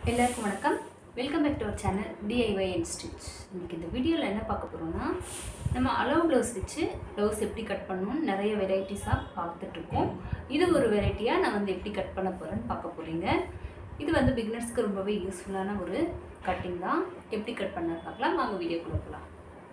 எல்லாருக்கும் வணக்கம் welcome back to our channel DIY and stitch இன்னைக்கு இந்த வீடியோவில் என்ன பார்க்க போகிறோம்னா நம்ம அளவு ப்ளவுஸ் வச்சு ப்ளவுஸ் எப்படி கட் பண்ணணும்னு நிறைய வெரைட்டிஸாக பார்த்துட்ருக்கோம் இது ஒரு வெரைட்டியாக நான் வந்து எப்படி கட் பண்ண போகிறேன்னு பார்க்க போகிறீங்க இது வந்து பிகினர்ஸ்க்கு ரொம்பவே யூஸ்ஃபுல்லான ஒரு கட்டிங் தான் எப்படி கட் பண்ண பார்க்கலாம் வாங்க வீடியோக்குள்ளே போகலாம்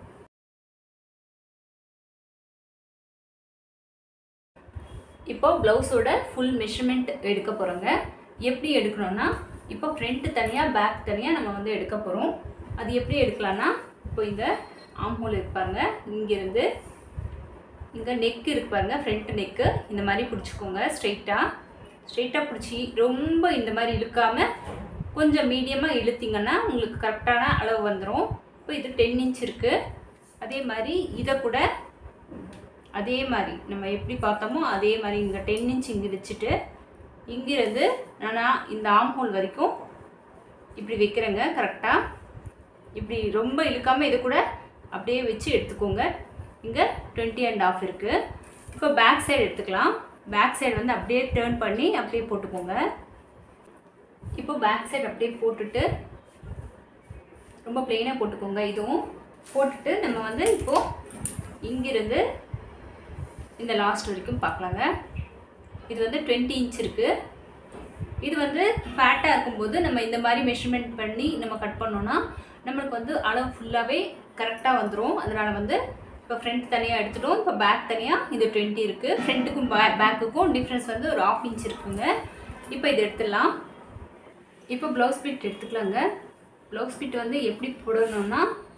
இப்போ ப்ளவுஸோட ஃபுல் மெஷர்மெண்ட் எடுக்க போகிறோங்க எப்படி எடுக்கணும்னா இப்போ ஃப்ரண்ட் தனியாக பேக் தனியாக நம்ம வந்து எடுக்க போகிறோம் அது எப்படி எடுக்கலாம்னா இப்போ இந்த ஆம் ஹோல் இருப்பாருங்க இங்கேருந்து இங்கே நெக் இருக்கு பாருங்க ஃப்ரண்ட் நெக்கு இந்த மாதிரி பிடிச்சிக்கோங்க ஸ்ட்ரெயிட்டாக ஸ்ட்ரெயிட்டாக பிடிச்சி ரொம்ப இந்த மாதிரி இழுக்காமல் கொஞ்சம் மீடியமாக இழுத்தீங்கன்னா உங்களுக்கு கரெக்டான அளவு வந்துடும் இப்போ இது டென் இன்ச் இருக்குது அதே மாதிரி இதை கூட அதே மாதிரி நம்ம எப்படி பார்த்தோமோ அதே மாதிரி இங்கே டென் இன்ச் இங்கே வச்சுட்டு இங்கிருந்து நான் இந்த ஆம் ஹோல் வரைக்கும் இப்படி வைக்கிறேங்க கரெக்டாக இப்படி ரொம்ப இழுக்காமல் இது கூட அப்படியே வச்சு எடுத்துக்கோங்க இங்கே டுவெண்ட்டி அண்ட் ஆஃப் இருக்குது இப்போ பேக் சைடு எடுத்துக்கலாம் பேக் சைடு வந்து அப்படியே டேர்ன் பண்ணி அப்படியே போட்டுக்கோங்க இப்போ பேக் சைடு அப்படியே போட்டுட்டு ரொம்ப ப்ளெயினாக போட்டுக்கோங்க இதுவும் போட்டுட்டு நம்ம வந்து இப்போது இங்கிருந்து இந்த லாஸ்ட் வரைக்கும் பார்க்கலாங்க இது வந்து டுவெண்ட்டி இன்ச் இருக்குது இது வந்து ஃபேட்டாக இருக்கும்போது நம்ம இந்த மாதிரி மெஷர்மெண்ட் பண்ணி நம்ம கட் பண்ணோன்னா நம்மளுக்கு வந்து அளவு ஃபுல்லாகவே கரெக்டாக வந்துடும் அதனால் வந்து இப்போ ஃப்ரண்ட் தனியாக எடுத்துட்டோம் இப்போ பேக் தனியாக இது டுவெண்ட்டி இருக்குது ஃப்ரண்ட்டுக்கும் பே பேக்குக்கும் டிஃப்ரென்ஸ் வந்து ஒரு ஆஃப் இன்ச் இருக்குங்க இப்போ இது எடுத்துடலாம் இப்போ ப்ளவுஸ் பிட் எடுத்துக்கலாங்க ப்ளவுஸ் பிட் வந்து எப்படி போடணும்னா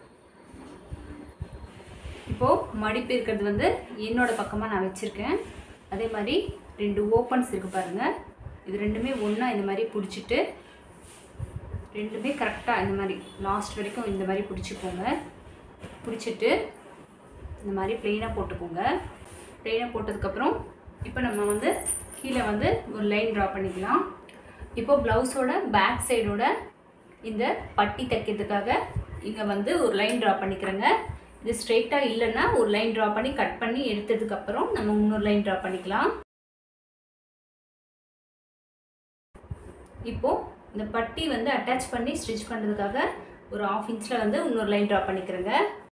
இப்போது மடிப்பு இருக்கிறது வந்து என்னோட பக்கமாக நான் வச்சுருக்கேன் அதே மாதிரி ரெண்டு ஓப்பன்ஸ் இருக்குது பாருங்கள் இது ரெண்டுமே ஒன்றா இந்த மாதிரி பிடிச்சிட்டு ரெண்டுமே கரெக்டாக இந்த மாதிரி லாஸ்ட் வரைக்கும் இந்த மாதிரி பிடிச்சிக்கோங்க பிடிச்சிட்டு இந்த மாதிரி ப்ளெயினாக போட்டுக்கோங்க ப்ளெயினாக போட்டதுக்கப்புறம் இப்போ நம்ம வந்து கீழே வந்து ஒரு லைன் ட்ரா பண்ணிக்கலாம் இப்போ ப்ளவுஸோட பேக் சைடோட இந்த பட்டி தைக்கிறதுக்காக இங்கே வந்து ஒரு லைன் ட்ரா பண்ணிக்கிறேங்க இது ஸ்ட்ரெயிட்டாக இல்லைன்னா ஒரு லைன் ட்ரா பண்ணி கட் பண்ணி எடுத்ததுக்கப்புறம் நம்ம இன்னொரு லைன் ட்ரா பண்ணிக்கலாம் இப்போது இந்த பட்டி வந்து அட்டாச் பண்ணி ஸ்டிச் பண்ணுறதுக்காக ஒரு ஆஃப் இன்ச்சில் வந்து இன்னொரு லைன் ட்ரா பண்ணிக்கிறேங்க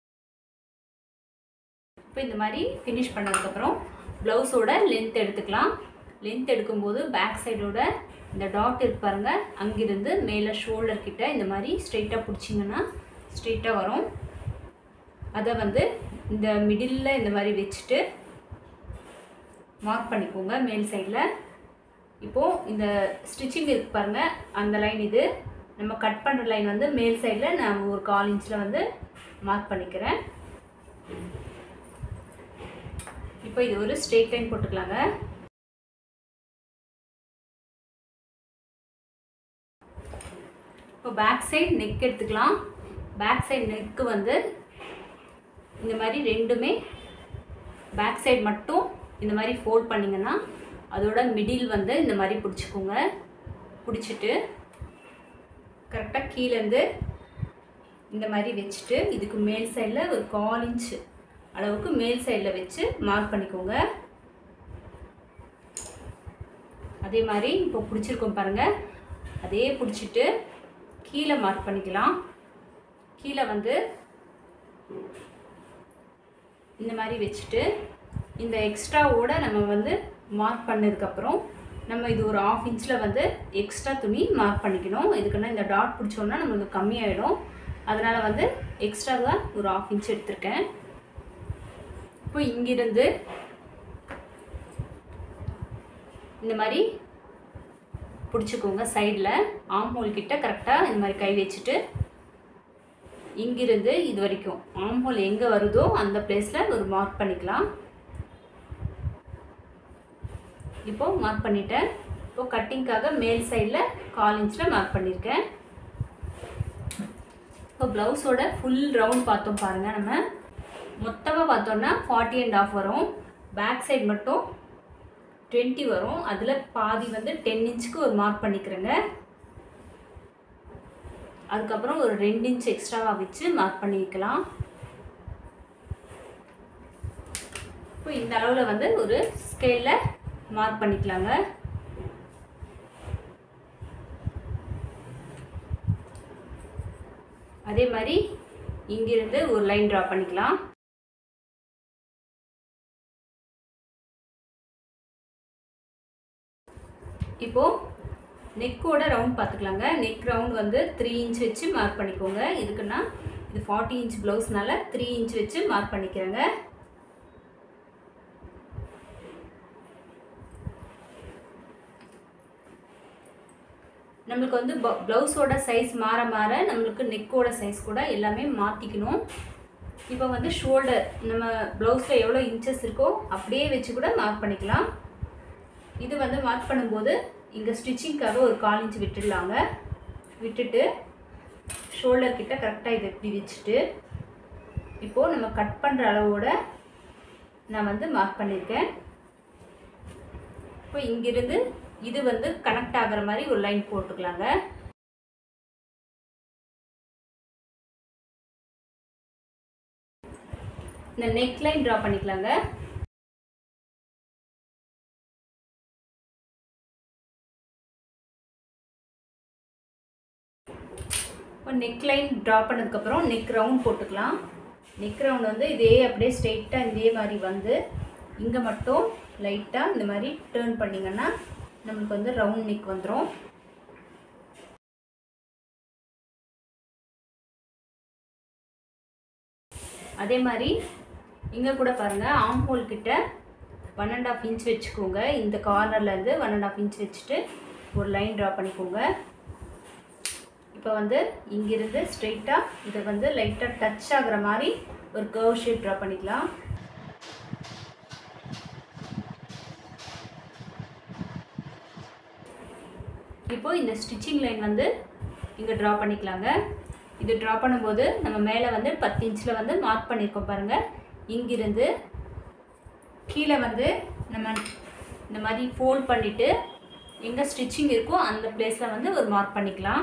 இப்போ இந்த மாதிரி ஃபினிஷ் பண்ணதுக்கப்புறம் ப்ளவுஸோட லென்த் எடுத்துக்கலாம் லென்த் எடுக்கும்போது பேக் சைடோட இந்த டாட் இருக்கு பாருங்க அங்கிருந்து மேலே ஷோல்டர் கிட்ட இந்த மாதிரி ஸ்ட்ரெயிட்டாக பிடிச்சிங்கன்னா ஸ்ட்ரெயிட்டாக வரும் அதை வந்து இந்த மிடில் இந்த மாதிரி வச்சுட்டு மார்க் பண்ணிக்கோங்க மேல் சைடில் இப்போது இந்த ஸ்டிச்சிங் இருக்கு பாருங்க அந்த லைன் இது நம்ம கட் பண்ணுற லைன் வந்து மேல் சைடில் நான் ஒரு கால் இன்ச்சில் வந்து மார்க் பண்ணிக்கிறேன் இப்போ இது ஒரு ஸ்ட்ரெயிட் லைன் போட்டுக்கலாங்க இப்போ பேக் சைடு நெக் எடுத்துக்கலாம் பேக் சைடு நெக்கு வந்து இந்த மாதிரி ரெண்டுமே பேக் சைடு மட்டும் இந்த மாதிரி ஃபோல்ட் பண்ணிங்கன்னா அதோட மிடில் வந்து இந்த மாதிரி பிடிச்சிக்கோங்க பிடிச்சிட்டு கரெக்டாக கீழேருந்து இந்த மாதிரி வச்சுட்டு இதுக்கு மேல் சைடில் ஒரு கால் இன்ச்சு அளவுக்கு மேல் சைடில் வச்சு மார்க் பண்ணிக்கோங்க அதே மாதிரி இப்போ பிடிச்சிருக்கோம் பாருங்கள் அதே பிடிச்சிட்டு கீழே மார்க் பண்ணிக்கலாம் கீழே வந்து இந்த மாதிரி வச்சுட்டு இந்த எக்ஸ்ட்ராவோட நம்ம வந்து மார்க் பண்ணதுக்கப்புறம் நம்ம இது ஒரு ஆஃப் இன்ச்சில் வந்து எக்ஸ்ட்ரா துணி மார்க் பண்ணிக்கணும் இதுக்குன்னா இந்த டாட் பிடிச்சோன்னா நம்மளுக்கு கம்மியாயிடும் அதனால் வந்து எக்ஸ்ட்ராவாக ஒரு ஆஃப் இன்ச் எடுத்திருக்கேன் இப்போ இங்கிருந்து இந்த மாதிரி பிடிச்சிக்கோங்க சைடில் ஆம் ஹோல் கிட்ட கரெக்டாக இந்த மாதிரி கை வச்சுட்டு இங்கிருந்து இது வரைக்கும் ஆம் ஹோல் எங்கே வருதோ அந்த பிளேஸில் ஒரு மார்க் பண்ணிக்கலாம் இப்போ மார்க் பண்ணிட்டேன் இப்போ கட்டிங்க்காக மேல் சைடில் கால் இன்ச்சில் மார்க் பண்ணியிருக்கேன் இப்போ ப்ளவுஸோட ஃபுல் ரவுண்ட் பார்த்தோம் பாருங்கள் நம்ம மொத்தமாக பார்த்தோன்னா ஃபார்ட்டி அண்ட் ஆஃப் வரும் பேக் சைடு மட்டும் டுவெண்ட்டி வரும் அதில் பாதி வந்து டென் இன்ச்சுக்கு ஒரு மார்க் பண்ணிக்கிறேங்க அதுக்கப்புறம் ஒரு ரெண்டு இன்ச் எக்ஸ்ட்ராவாக வச்சு மார்க் பண்ணிக்கலாம் இப்போ இந்த அளவில் வந்து ஒரு ஸ்கேலில் மார்க் பண்ணிக்கலாங்க அதே மாதிரி இங்கிருந்து ஒரு லைன் ட்ரா பண்ணிக்கலாம் இப்போது நெக்கோட ரவுண்ட் பார்த்துக்கலாங்க நெக் ரவுண்ட் வந்து த்ரீ இன்ச் வச்சு மார்க் பண்ணிக்கோங்க இதுக்குன்னா இது ஃபார்ட்டி இன்ச் ப்ளவுஸ்னால த்ரீ இன்ச் வச்சு மார்க் பண்ணிக்கிறேங்க நம்மளுக்கு வந்து ப்ளவுஸோட சைஸ் மாற மாற நம்மளுக்கு நெக்கோட சைஸ் கூட எல்லாமே மாற்றிக்கணும் இப்போ வந்து ஷோல்டர் நம்ம ப்ளவுஸில் எவ்வளோ இன்ச்சஸ் இருக்கோ அப்படியே வச்சு கூட மார்க் பண்ணிக்கலாம் இது வந்து மார்க் பண்ணும்போது இங்கே ஸ்டிச்சிங்க்காக ஒரு கால் இன்ச் விட்டுடலாங்க விட்டுட்டு ஷோல்டர் கிட்ட கரெக்டாக இதை இப்படி வச்சுட்டு இப்போது நம்ம கட் பண்ணுற அளவோட நான் வந்து மார்க் பண்ணியிருக்கேன் இப்போ இங்கிருந்து இது வந்து கனெக்ட் ஆகிற மாதிரி ஒரு லைன் போட்டுக்கலாங்க இந்த நெக் லைன் ட்ரா பண்ணிக்கலாங்க இப்போ நெக் லைன் ட்ரா பண்ணதுக்கப்புறம் நெக் ரவுண்ட் போட்டுக்கலாம் நெக் ரவுண்ட் வந்து இதே அப்படியே ஸ்ட்ரெயிட்டாக இதே மாதிரி வந்து இங்கே மட்டும் லைட்டாக இந்த மாதிரி டேர்ன் பண்ணிங்கன்னா நம்மளுக்கு வந்து ரவுண்ட் நெக் வந்துடும் அதே மாதிரி இங்கே கூட பாருங்கள் ஆம் ஹோல் கிட்ட ஒன் அண்ட் ஆஃப் இன்ச் வச்சுக்கோங்க இந்த கார்னர்லேருந்து ஒன் அண்ட் ஆஃப் இன்ச் வச்சுட்டு ஒரு லைன் ட்ரா பண்ணிக்கோங்க இப்போ வந்து இங்கிருந்து ஸ்ட்ரெயிட்டாக இதை வந்து லைட்டாக டச் ஆகுற மாதிரி ஒரு கர்வ் ஷேப் ட்ரா பண்ணிக்கலாம் இப்போ இந்த ஸ்டிச்சிங் லைன் வந்து இங்கே ட்ரா பண்ணிக்கலாங்க இது ட்ரா பண்ணும்போது நம்ம மேலே வந்து பத்து இன்ச்சில் வந்து மார்க் பண்ணியிருக்கோம் பாருங்கள் இங்கிருந்து கீழே வந்து நம்ம இந்த மாதிரி ஃபோல்ட் பண்ணிவிட்டு எங்கே ஸ்டிச்சிங் இருக்கோ அந்த பிளேஸில் வந்து ஒரு மார்க் பண்ணிக்கலாம்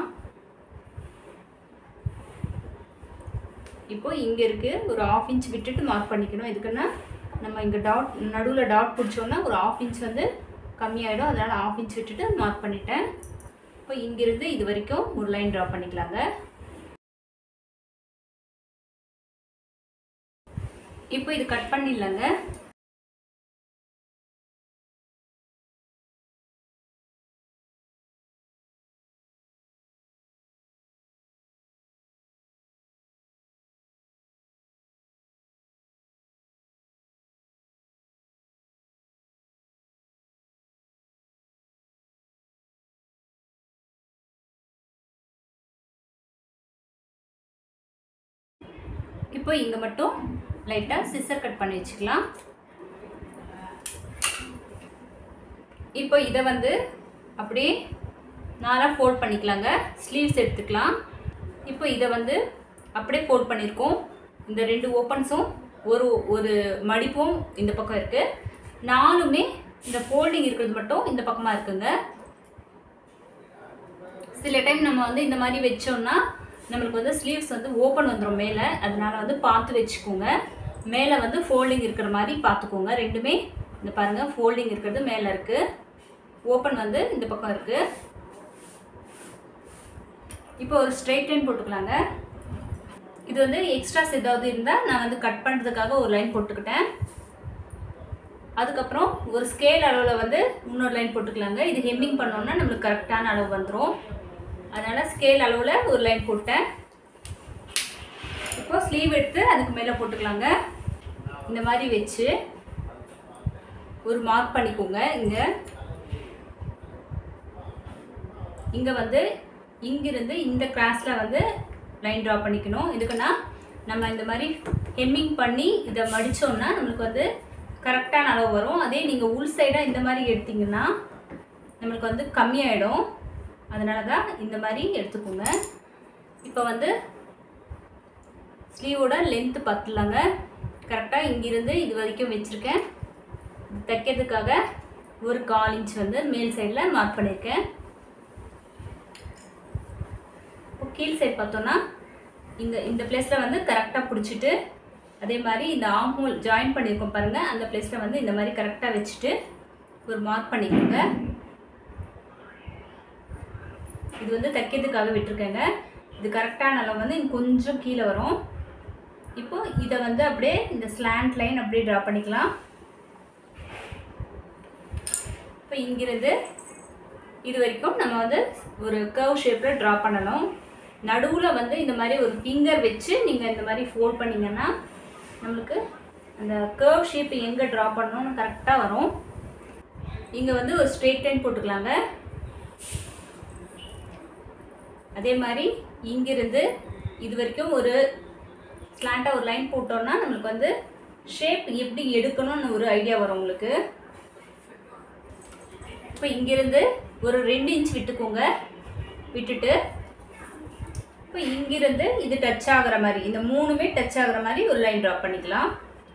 இப்போ இங்கே இருக்குது ஒரு ஆஃப் இன்ச் விட்டுட்டு மார்க் பண்ணிக்கணும் எதுக்குன்னா நம்ம இங்கே டாட் நடுவில் டாட் பிடிச்சோன்னா ஒரு ஆஃப் இன்ச் வந்து கம்மியாயிடும் அதனால் ஆஃப் இன்ச் விட்டுட்டு மார்க் பண்ணிட்டேன் இப்போ இங்கிருந்து இது வரைக்கும் ஒரு லைன் ட்ரா பண்ணிக்கலாங்க இப்போ இது கட் பண்ணிடலாங்க இப்போ இங்கே மட்டும் லைட்டாக சிசர் கட் பண்ணி வச்சுக்கலாம் இப்போ இதை வந்து அப்படியே நாலாக ஃபோல்ட் பண்ணிக்கலாங்க ஸ்லீவ்ஸ் எடுத்துக்கலாம் இப்போ இதை வந்து அப்படியே ஃபோல்ட் பண்ணியிருக்கோம் இந்த ரெண்டு ஓப்பன்ஸும் ஒரு ஒரு மடிப்பும் இந்த பக்கம் இருக்குது நாலுமே இந்த ஃபோல்டிங் இருக்கிறது மட்டும் இந்த பக்கமாக இருக்குங்க சில டைம் நம்ம வந்து இந்த மாதிரி வச்சோம்னா நம்மளுக்கு வந்து ஸ்லீவ்ஸ் வந்து ஓப்பன் வந்துடும் மேலே அதனால வந்து பார்த்து வச்சுக்கோங்க மேலே வந்து ஃபோல்டிங் இருக்கிற மாதிரி பார்த்துக்கோங்க ரெண்டுமே இந்த பாருங்கள் ஃபோல்டிங் இருக்கிறது மேலே இருக்குது ஓப்பன் வந்து இந்த பக்கம் இருக்குது இப்போ ஒரு ஸ்ட்ரெயிட் லைன் போட்டுக்கலாங்க இது வந்து எக்ஸ்ட்ராஸ் ஏதாவது இருந்தால் நான் வந்து கட் பண்ணுறதுக்காக ஒரு லைன் போட்டுக்கிட்டேன் அதுக்கப்புறம் ஒரு ஸ்கேல் அளவில் வந்து இன்னொரு லைன் போட்டுக்கலாங்க இது ஹெம்மிங் பண்ணோன்னா நம்மளுக்கு கரெக்டான அளவு வந்துடும் அதனால் ஸ்கேல் அளவில் ஒரு லைன் போட்டேன் இப்போ ஸ்லீவ் எடுத்து அதுக்கு மேலே போட்டுக்கலாங்க இந்த மாதிரி வச்சு ஒரு மார்க் பண்ணிக்கோங்க இங்கே இங்கே வந்து இங்கிருந்து இந்த கிராஸில் வந்து லைன் ட்ரா பண்ணிக்கணும் இதுக்குன்னா நம்ம இந்த மாதிரி ஹெம்மிங் பண்ணி இதை மடித்தோம்னா நம்மளுக்கு வந்து கரெக்டான அளவு வரும் அதே நீங்கள் உள் சைடாக இந்த மாதிரி எடுத்தீங்கன்னா நம்மளுக்கு வந்து கம்மியாயிடும் அதனால தான் இந்த மாதிரி எடுத்துக்கோங்க இப்போ வந்து ஸ்லீவோட லென்த்து பத்தலங்க கரெக்டாக இங்கிருந்து இது வரைக்கும் வச்சுருக்கேன் தைக்கிறதுக்காக ஒரு கால் இன்ச் வந்து மேல் சைடில் மார்க் பண்ணியிருக்கேன் இப்போ கீழ் சைடு பார்த்தோன்னா இந்த இந்த பிளேஸில் வந்து கரெக்டாக பிடிச்சிட்டு அதே மாதிரி இந்த ஆம் ஹோல் ஜாயின் பண்ணியிருக்கோம் பாருங்கள் அந்த பிளேஸில் வந்து இந்த மாதிரி கரெக்டாக வச்சுட்டு ஒரு மார்க் பண்ணிக்கோங்க இது வந்து தைக்கிறதுக்காக விட்டுருக்கேங்க இது கரெக்டான அளவு வந்து இன்னும் கொஞ்சம் கீழே வரும் இப்போ இதை வந்து அப்படியே இந்த ஸ்லாண்ட் லைன் அப்படியே ட்ரா பண்ணிக்கலாம் இப்போ இங்கிருந்து இது வரைக்கும் நம்ம வந்து ஒரு கர்வ் ஷேப்பில் ட்ரா பண்ணணும் நடுவில் வந்து இந்த மாதிரி ஒரு ஃபிங்கர் வச்சு நீங்கள் இந்த மாதிரி ஃபோல்ட் பண்ணிங்கன்னா நம்மளுக்கு அந்த கர்வ் ஷேப் எங்கே ட்ரா பண்ணணும்னு கரெக்டாக வரும் இங்கே வந்து ஒரு ஸ்ட்ரெயிட் லைன் போட்டுக்கலாங்க அதே மாதிரி இங்கிருந்து இது வரைக்கும் ஒரு ஸ்லாண்டாக ஒரு லைன் போட்டோம்னா நம்மளுக்கு வந்து ஷேப் எப்படி எடுக்கணும்னு ஒரு ஐடியா வரும் உங்களுக்கு இப்போ இங்கிருந்து ஒரு ரெண்டு இன்ச் விட்டுக்கோங்க விட்டுட்டு இப்போ இங்கிருந்து இது டச் ஆகுற மாதிரி இந்த மூணுமே டச் ஆகுற மாதிரி ஒரு லைன் ட்ரா பண்ணிக்கலாம்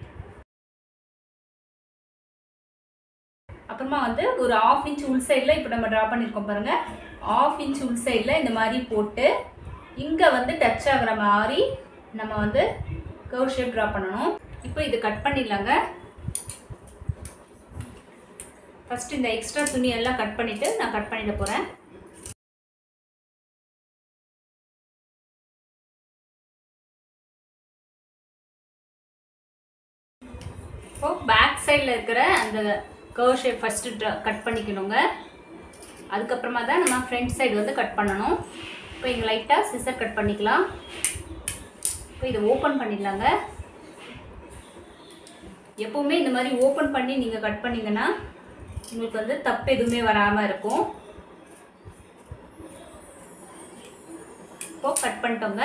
அப்புறமா வந்து ஒரு ஆஃப் இன்ச் உள் சைடில் இப்போ நம்ம ட்ரா பண்ணியிருக்கோம் பாருங்கள் ஆஃப் இன்ச் உள் சைடில் இந்த மாதிரி போட்டு இங்கே வந்து டச் ஆகுற மாதிரி நம்ம வந்து கர்வ் ஷேப் ட்ரா பண்ணணும் இப்போ இது கட் பண்ணிடலாங்க ஃபஸ்ட்டு இந்த எக்ஸ்ட்ரா துணி எல்லாம் கட் பண்ணிவிட்டு நான் கட் பண்ணிட போகிறேன் இப்போ பேக் சைடில் இருக்கிற அந்த கர்வ் ஷேப் ஃபஸ்ட்டு கட் பண்ணிக்கணுங்க அதுக்கப்புறமா தான் நம்ம ஃப்ரண்ட் சைடு வந்து கட் பண்ணணும் இப்போ இங்கே லைட்டாக சிசர் கட் பண்ணிக்கலாம் இப்போ இதை ஓப்பன் பண்ணிடலாங்க எப்போவுமே இந்த மாதிரி ஓப்பன் பண்ணி நீங்கள் கட் பண்ணிங்கன்னா உங்களுக்கு வந்து தப்பு எதுவுமே வராமல் இருக்கும் இப்போ கட் பண்ணிட்டோங்க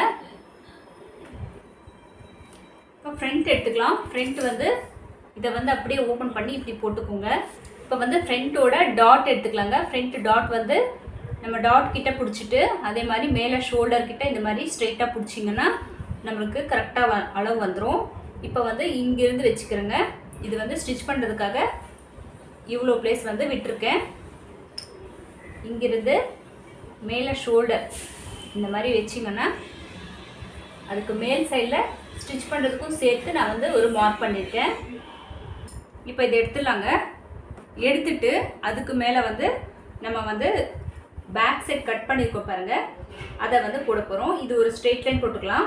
இப்போ ஃப்ரண்ட் எடுத்துக்கலாம் ஃப்ரண்ட் வந்து இதை வந்து அப்படியே ஓப்பன் பண்ணி இப்படி போட்டுக்கோங்க இப்போ வந்து ஃப்ரண்ட்டோட டாட் எடுத்துக்கலாங்க ஃப்ரண்ட் டாட் வந்து நம்ம டாட் கிட்ட பிடிச்சிட்டு அதே மாதிரி மேலே ஷோல்டர் கிட்ட இந்த மாதிரி ஸ்ட்ரெயிட்டாக பிடிச்சிங்கன்னா நம்மளுக்கு கரெக்டாக வ அளவு வந்துடும் இப்போ வந்து இங்கேருந்து வச்சுக்கிறேங்க இது வந்து ஸ்டிச் பண்ணுறதுக்காக இவ்வளோ பிளேஸ் வந்து விட்டுருக்கேன் இங்கிருந்து மேலே ஷோல்டர் இந்த மாதிரி வச்சிங்கன்னா அதுக்கு மேல் சைடில் ஸ்டிச் பண்ணுறதுக்கும் சேர்த்து நான் வந்து ஒரு மார்க் பண்ணியிருக்கேன் இப்போ இதை எடுத்துடலாங்க எடுத்துட்டு அதுக்கு மேலே வந்து நம்ம வந்து பேக் சைட் கட் பண்ணியிருக்கோம் பாருங்கள் அதை வந்து போட போகிறோம் இது ஒரு ஸ்ட்ரெயிட் லைன் போட்டுக்கலாம்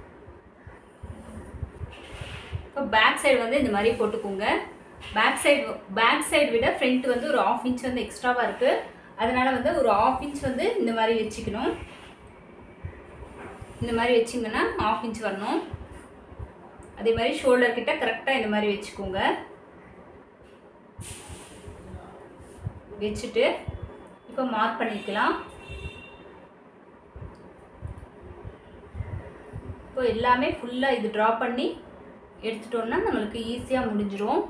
இப்போ பேக் சைடு வந்து இந்த மாதிரி போட்டுக்கோங்க பேக் சைடு பேக் சைடு விட ஃப்ரண்ட் வந்து ஒரு ஆஃப் இன்ச் வந்து எக்ஸ்ட்ராவாக இருக்குது அதனால் வந்து ஒரு ஆஃப் இன்ச் வந்து இந்த மாதிரி வச்சுக்கணும் இந்த மாதிரி வச்சிங்கன்னா ஆஃப் இன்ச் வரணும் அதே மாதிரி ஷோல்டர் கிட்ட கரெக்டாக இந்த மாதிரி வச்சுக்கோங்க வச்சுட்டு இப்போ மார்க் பண்ணிக்கலாம் இப்போ எல்லாமே ஃபுல்லாக இது ட்ரா பண்ணி எடுத்துட்டோம்னா நம்மளுக்கு ஈஸியாக முடிஞ்சிரும்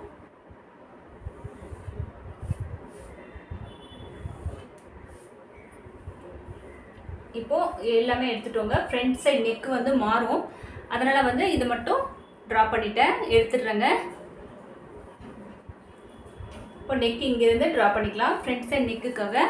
இப்போ எல்லாமே எடுத்துட்டோங்க ஃப்ரண்ட் சைடு நெக் வந்து மாறும் அதனால் வந்து இது மட்டும் ட்ரா பண்ணிட்டேன் எடுத்துடுறேங்க இப்போ நெக் இங்கேருந்து ட்ரா பண்ணிக்கலாம் ஃப்ரண்ட் சைடு நெக்குக்காக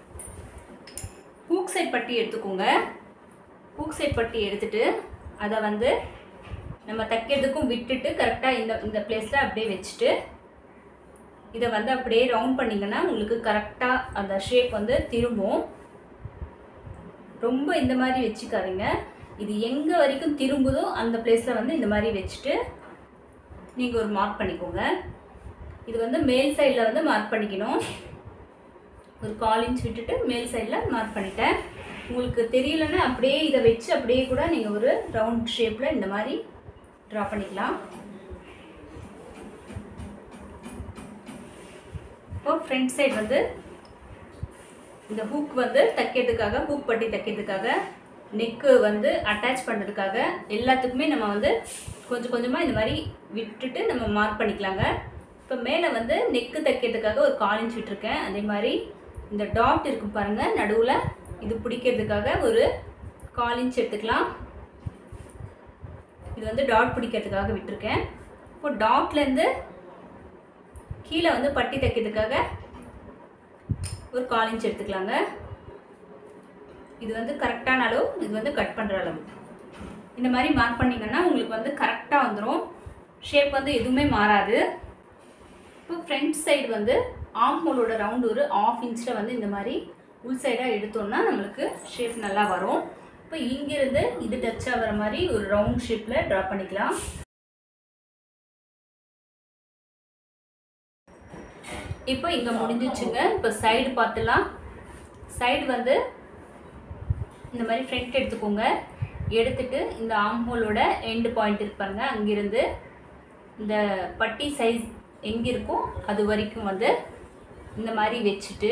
ஹூக் சைட் பட்டி எடுத்துக்கோங்க ஹூக் சைட் பட்டி எடுத்துட்டு அதை வந்து நம்ம தைக்கிறதுக்கும் விட்டுட்டு கரெக்டாக இந்த இந்த பிளேஸில் அப்படியே வச்சுட்டு இதை வந்து அப்படியே ரவுண்ட் பண்ணிங்கன்னா உங்களுக்கு கரெக்டாக அந்த ஷேப் வந்து திரும்பும் ரொம்ப இந்த மாதிரி வச்சுக்காதீங்க இது எங்கே வரைக்கும் திரும்புதோ அந்த பிளேஸில் வந்து இந்த மாதிரி வச்சுட்டு நீங்கள் ஒரு மார்க் பண்ணிக்கோங்க இது வந்து மேல் சைடில் வந்து மார்க் பண்ணிக்கணும் ஒரு கால் இன்ச் விட்டுட்டு மேல் சைடில் மார்க் பண்ணிட்டேன் உங்களுக்கு தெரியலன்னா அப்படியே இதை வச்சு அப்படியே கூட நீங்கள் ஒரு ரவுண்ட் ஷேப்பில் இந்த மாதிரி ட்ரா பண்ணிக்கலாம் இப்போ ஃப்ரண்ட் சைடு வந்து இந்த ஹூக் வந்து தைக்கிறதுக்காக ஹூக் பட்டி தைக்கிறதுக்காக நெக்கு வந்து அட்டாச் பண்ணுறதுக்காக எல்லாத்துக்குமே நம்ம வந்து கொஞ்சம் கொஞ்சமாக இந்த மாதிரி விட்டுட்டு நம்ம மார்க் பண்ணிக்கலாங்க இப்போ மேலே வந்து நெக்கு தைக்கிறதுக்காக ஒரு கால் இன்ச் விட்டுருக்கேன் அதே மாதிரி இந்த டாட் இருக்கும் பாருங்கள் நடுவில் இது பிடிக்கிறதுக்காக ஒரு கால் இன்ச் எடுத்துக்கலாம் இது வந்து டாட் பிடிக்கிறதுக்காக விட்டுருக்கேன் இப்போ டாட்லேருந்து கீழே வந்து பட்டி தைக்கிறதுக்காக ஒரு கால் இன்ச் எடுத்துக்கலாங்க இது வந்து கரெக்டான அளவு இது வந்து கட் பண்ணுற அளவு இந்த மாதிரி மார்க் பண்ணிங்கன்னா உங்களுக்கு வந்து கரெக்டாக வந்துடும் ஷேப் வந்து எதுவுமே மாறாது இப்போ ஃப்ரண்ட் சைடு வந்து ஆம் ஹோலோட ரவுண்ட் ஒரு ஆஃப் இன்ச்சில் வந்து இந்த மாதிரி உள் சைடாக எடுத்தோம்னா நம்மளுக்கு ஷேப் நல்லா வரும் இப்போ இப்போ இங்கிருந்து இது டச் ஆகிற மாதிரி ஒரு ரவுண்ட் ஷேப்பில் ட்ரா பண்ணிக்கலாம் இப்போ இங்கே முடிஞ்சிச்சுங்க இப்போ சைடு பார்த்துலாம் சைடு வந்து இந்த மாதிரி ஃப்ரண்ட் எடுத்துக்கோங்க எடுத்துட்டு இந்த ஆம்ஹோலோட எண்டு பாயிண்ட் இருப்பாங்க அங்கிருந்து இந்த பட்டி சைஸ் எங்கே இருக்கோ அது வரைக்கும் வந்து இந்த மாதிரி வச்சுட்டு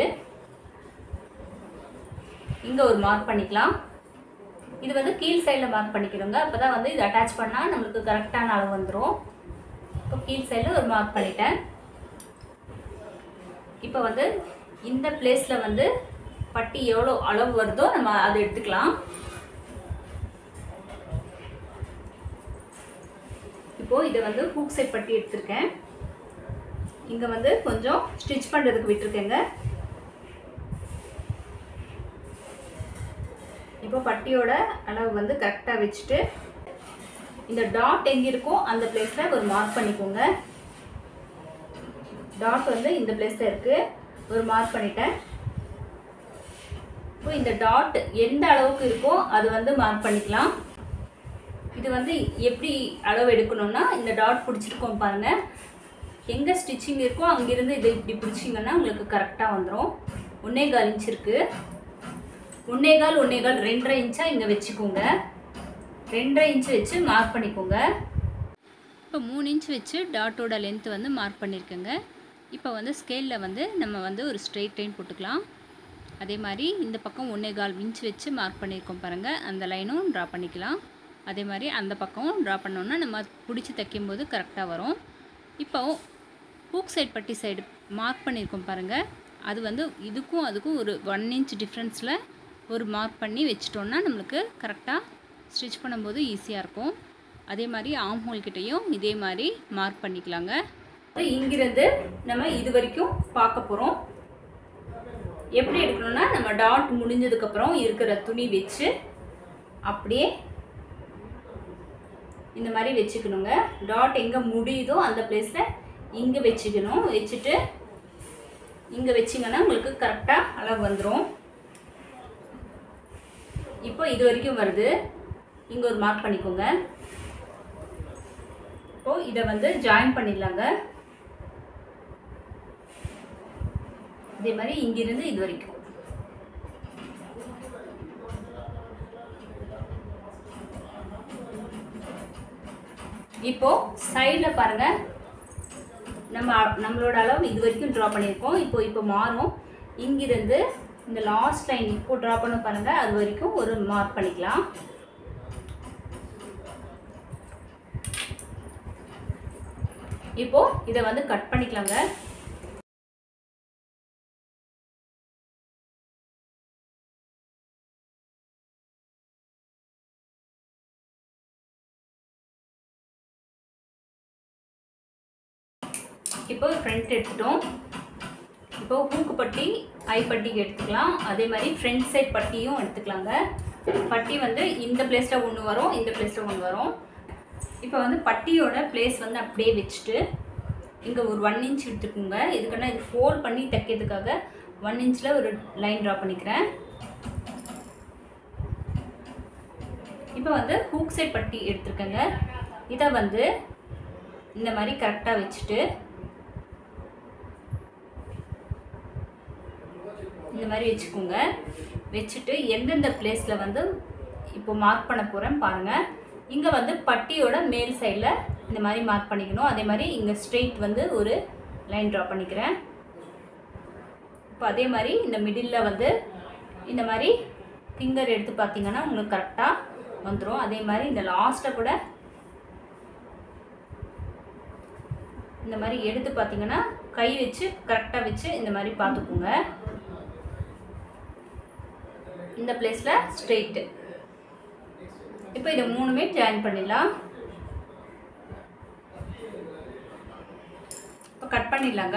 இங்கே ஒரு மார்க் பண்ணிக்கலாம் இது வந்து கீழ் சைடில் மார்க் பண்ணிக்கிறோங்க அப்போ தான் வந்து இது அட்டாச் பண்ணால் நம்மளுக்கு கரெக்டான அளவு வந்துடும் இப்போ கீழ் சைடில் ஒரு மார்க் பண்ணிட்டேன் இப்போ வந்து இந்த பிளேஸில் வந்து பட்டி எவ்வளோ அளவு வருதோ நம்ம அதை எடுத்துக்கலாம் இப்போது இதை வந்து ஹூக் சைட் பட்டி எடுத்திருக்கேன் இங்கே வந்து கொஞ்சம் ஸ்டிச் பண்ணுறதுக்கு விட்டுருக்கேங்க இப்போ பட்டியோட அளவு வந்து கரெக்டாக வச்சுட்டு இந்த டாட் எங்கே இருக்கோ அந்த பிளேஸில் ஒரு மார்க் பண்ணிக்கோங்க டாட் வந்து இந்த பிளேஸில் இருக்குது ஒரு மார்க் பண்ணிட்டேன் இப்போ இந்த டாட் எந்த அளவுக்கு இருக்கோ அது வந்து மார்க் பண்ணிக்கலாம் இது வந்து எப்படி அளவு எடுக்கணும்னா இந்த டாட் பிடிச்சிருக்கோம் பாருங்கள் எங்கே ஸ்டிச்சிங் இருக்கோ அங்கேருந்து இதை இப்படி பிடிச்சிங்கன்னா உங்களுக்கு கரெக்டாக வந்துடும் ஒன்றே கால் இன்ச் இருக்குது ஒன்றே கால் ஒன்றே கால் ரெண்டரை இன்ச்சாக இங்கே வச்சுக்கோங்க ரெண்டரை இன்ச் வச்சு மார்க் பண்ணிக்கோங்க இப்போ மூணு இன்ச் வச்சு டாட்டோட லென்த் வந்து மார்க் பண்ணியிருக்கேங்க இப்போ வந்து ஸ்கேலில் வந்து நம்ம வந்து ஒரு ஸ்ட்ரெயிட் லைன் போட்டுக்கலாம் அதே மாதிரி இந்த பக்கம் ஒன்றே கால் இன்ச் வச்சு மார்க் பண்ணியிருக்கோம் பாருங்கள் அந்த லைனும் ட்ரா பண்ணிக்கலாம் அதே மாதிரி அந்த பக்கம் ட்ரா பண்ணோன்னா நம்ம பிடிச்சி தைக்கும்போது கரெக்டாக வரும் இப்போ ஹூக் சைடு பட்டி சைடு மார்க் பண்ணியிருக்கோம் பாருங்கள் அது வந்து இதுக்கும் அதுக்கும் ஒரு ஒன் இன்ச் டிஃப்ரென்ஸில் ஒரு மார்க் பண்ணி வச்சிட்டோன்னா நம்மளுக்கு கரெக்டாக ஸ்டிச் பண்ணும்போது ஈஸியாக இருக்கும் அதே மாதிரி ஆம் ஹோல் கிட்டேயும் இதே மாதிரி மார்க் பண்ணிக்கலாங்க இங்கிருந்து நம்ம இது வரைக்கும் பார்க்க போகிறோம் எப்படி எடுக்கணும்னா நம்ம டாட் முடிஞ்சதுக்கப்புறம் இருக்கிற துணி வச்சு அப்படியே இந்த மாதிரி வச்சுக்கணுங்க டாட் எங்கே முடியுதோ அந்த பிளேஸில் இங்கே வச்சுக்கணும் வச்சுட்டு இங்கே வச்சிங்கன்னா உங்களுக்கு கரெக்டாக அளவு வந்துடும் இப்போ இது வரைக்கும் வருது இங்கே ஒரு மார்க் பண்ணிக்கோங்க இப்போ இதை வந்து ஜாயின் பண்ணிடலாங்க இதே மாதிரி இங்கிருந்து இது வரைக்கும் இப்போ சைடில் பாருங்க நம்ம நம்மளோட அளவு இது வரைக்கும் ட்ரா பண்ணியிருக்கோம் இப்போ இப்போ மாறும் இங்கிருந்து இந்த லாஸ்ட் லைன் இப்போ ட்ரா பண்ண பாருங்க அது வரைக்கும் ஒரு மார்க் பண்ணிக்கலாம் இப்போ இதை வந்து கட் பண்ணிக்கலாங்க இப்போ ஃப்ரண்ட் எடுத்துட்டோம் இப்போ ஹூக்கு பட்டி ஐ பட்டிக்கு எடுத்துக்கலாம் அதே மாதிரி ஃப்ரண்ட் சைட் பட்டியும் எடுத்துக்கலாங்க பட்டி வந்து இந்த பிளேஸில் ஒன்று வரும் இந்த பிளேஸில் ஒன்று வரும் இப்போ வந்து பட்டியோட பிளேஸ் வந்து அப்படியே வச்சுட்டு இங்கே ஒரு ஒன் இன்ச் எடுத்துக்கோங்க இதுக்குன்னா இது ஃபோல்ட் பண்ணி தைக்கிறதுக்காக ஒன் இன்ச்சில் ஒரு லைன் ட்ரா பண்ணிக்கிறேன் இப்போ வந்து ஹூக் சைட் பட்டி எடுத்துருக்கேங்க இதை வந்து இந்த மாதிரி கரெக்டாக வச்சுட்டு இந்த மாதிரி வச்சுக்கோங்க வச்சுட்டு எந்தெந்த பிளேஸில் வந்து இப்போ மார்க் பண்ண போகிறேன் பாருங்கள் இங்கே வந்து பட்டியோட மேல் சைடில் இந்த மாதிரி மார்க் பண்ணிக்கணும் அதே மாதிரி இங்கே ஸ்ட்ரெயிட் வந்து ஒரு லைன் ட்ரா பண்ணிக்கிறேன் இப்போ அதே மாதிரி இந்த மிடில் வந்து இந்த மாதிரி ஃபிங்கர் எடுத்து பார்த்தீங்கன்னா உங்களுக்கு கரெக்டாக வந்துடும் அதே மாதிரி இந்த லாஸ்ட்டை கூட இந்த மாதிரி எடுத்து பார்த்தீங்கன்னா கை வச்சு கரெக்டாக வச்சு இந்த மாதிரி பார்த்துக்கோங்க இந்த பிளேஸில் ஸ்ட்ரெயிட்டு இப்போ இதை மூணுமே ஜாயின் பண்ணிடலாம் இப்போ கட் பண்ணிடலாங்க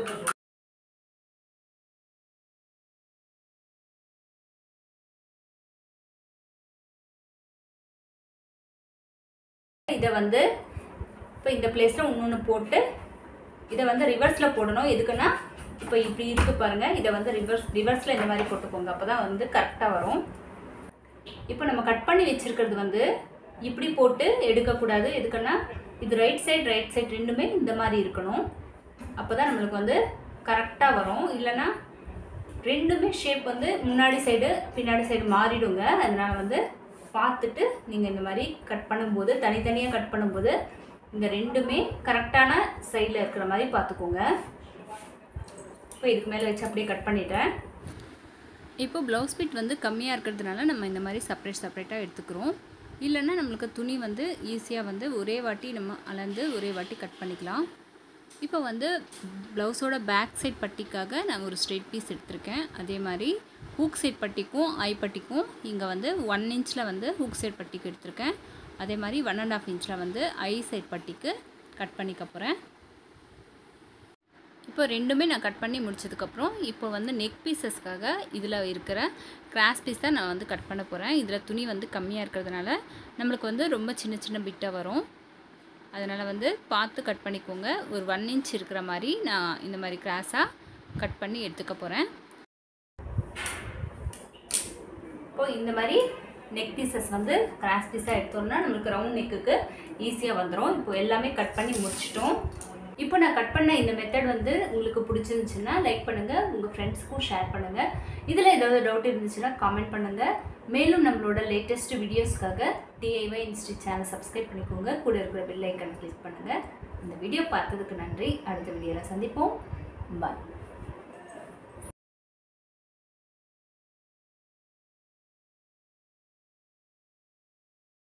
இதை வந்து இப்போ இந்த பிளேஸில் இன்னொன்று போட்டு இதை வந்து ரிவர்ஸில் போடணும் எதுக்குன்னா இப்போ இப்படி இருக்கு பாருங்கள் இதை வந்து ரிவர்ஸ் ரிவர்ஸில் இந்த மாதிரி போட்டுக்கோங்க அப்போ தான் வந்து கரெக்டாக வரும் இப்போ நம்ம கட் பண்ணி வச்சிருக்கிறது வந்து இப்படி போட்டு எடுக்கக்கூடாது எதுக்குன்னா இது ரைட் சைடு ரைட் சைடு ரெண்டுமே இந்த மாதிரி இருக்கணும் அப்போ தான் நம்மளுக்கு வந்து கரெக்டாக வரும் இல்லைன்னா ரெண்டுமே ஷேப் வந்து முன்னாடி சைடு பின்னாடி சைடு மாறிடுங்க அதனால் வந்து பார்த்துட்டு நீங்கள் இந்த மாதிரி கட் பண்ணும்போது தனித்தனியாக கட் பண்ணும்போது இந்த ரெண்டுமே கரெக்டான சைடில் இருக்கிற மாதிரி பார்த்துக்கோங்க இப்போ இதுக்கு மேலே வச்சு அப்படியே கட் பண்ணிட்டேன் இப்போ ப்ளவுஸ் பிட் வந்து கம்மியாக இருக்கிறதுனால நம்ம இந்த மாதிரி செப்பரேட் செப்பரேட்டாக எடுத்துக்கிறோம் இல்லைன்னா நம்மளுக்கு துணி வந்து ஈஸியாக வந்து ஒரே வாட்டி நம்ம அளந்து ஒரே வாட்டி கட் பண்ணிக்கலாம் இப்போ வந்து ப்ளவுஸோட பேக் சைட் பட்டிக்காக நான் ஒரு ஸ்ட்ரெயிட் பீஸ் எடுத்திருக்கேன் அதே மாதிரி ஹூக் சைட் பட்டிக்கும் ஐ பட்டிக்கும் இங்கே வந்து ஒன் இன்ச்சில் வந்து ஹூக் சைட் பட்டிக்கு எடுத்திருக்கேன் அதே மாதிரி ஒன் அண்ட் ஆஃப் இன்ச்சில் வந்து ஐ சைட் பட்டிக்கு கட் பண்ணிக்க போகிறேன் இப்போ ரெண்டுமே நான் கட் பண்ணி முடிச்சதுக்கப்புறம் இப்போ வந்து நெக் பீசஸ்க்காக இதில் இருக்கிற கிராஸ் பீஸ் தான் நான் வந்து கட் பண்ண போகிறேன் இதில் துணி வந்து கம்மியாக இருக்கிறதுனால நம்மளுக்கு வந்து ரொம்ப சின்ன சின்ன பிட்டாக வரும் அதனால் வந்து பார்த்து கட் பண்ணிக்கோங்க ஒரு ஒன் இன்ச் இருக்கிற மாதிரி நான் இந்த மாதிரி கிராஸாக கட் பண்ணி எடுத்துக்க போகிறேன் இப்போ இந்த மாதிரி நெக் பீசஸ் வந்து கிராஸ் பீஸாக எடுத்தோம்னா நம்மளுக்கு ரவுண்ட் நெக்குக்கு ஈஸியாக வந்துடும் இப்போ எல்லாமே கட் பண்ணி முடிச்சிட்டோம் இப்போ நான் கட் பண்ண இந்த மெத்தட் வந்து உங்களுக்கு பிடிச்சிருந்துச்சுன்னா லைக் பண்ணுங்கள் உங்கள் ஃப்ரெண்ட்ஸ்க்கும் ஷேர் பண்ணுங்கள் இதில் ஏதாவது டவுட் இருந்துச்சுன்னா காமெண்ட் பண்ணுங்கள் மேலும் நம்மளோட லேட்டஸ்ட் வீடியோஸ்க்காக டிஐஒய் இன்ஸ்டி சேனல் சப்ஸ்கிரைப் பண்ணிக்கோங்க கூட இருக்கிற பெல் ஐக்கன் கிளிக் பண்ணுங்கள் இந்த வீடியோ பார்த்ததுக்கு நன்றி அடுத்த வீடியோவில் சந்திப்போம் பாய்